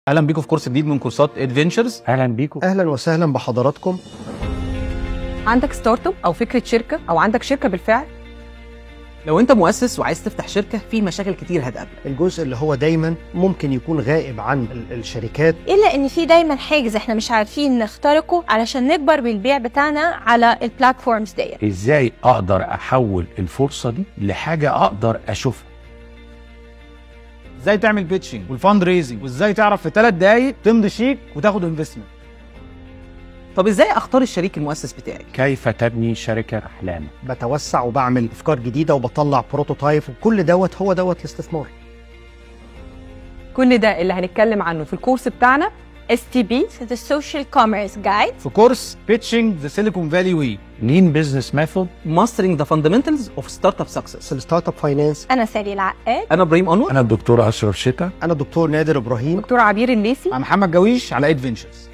اهلا بيكم في كورس جديد من كورسات ادفنتشرز اهلا بيكم اهلا وسهلا بحضراتكم عندك ستارت اب او فكره شركه او عندك شركه بالفعل لو انت مؤسس وعايز تفتح شركه في مشاكل كتير هتقابلك الجزء اللي هو دايما ممكن يكون غائب عن ال- الشركات الا ان في دايما حاجز احنا مش عارفين نخترقه علشان نكبر بالبيع بتاعنا على البلاتفورمز ديت ازاي اقدر احول الفرصه دي لحاجه اقدر اشوفها ازاي تعمل بيتشنج والفاند ريزنج وازاي تعرف في ثلاث دقايق تمضي شيك وتاخد انفستمنت طب ازاي اختار الشريك المؤسس بتاعي كيف تبني شركه احلامك بتوسع وبعمل افكار جديده وبطلع بروتوتايب وكل دوت هو دوت الاستثمار كل ده اللي هنتكلم عنه في الكورس بتاعنا اس تي بي The Social Commerce Guide في كورس بيتشنج ذا سيليكون فالي وي لين بزنس ميثود ماسترينج ذا فاندمنتالز اوف ستارت اب سكسس الستارت اب فاينانس انا ساري العقاد انا ابراهيم انور انا الدكتور اشرف شتا انا الدكتور نادر ابراهيم دكتور عبير الليسي مع محمد جويش على ادفنتشرز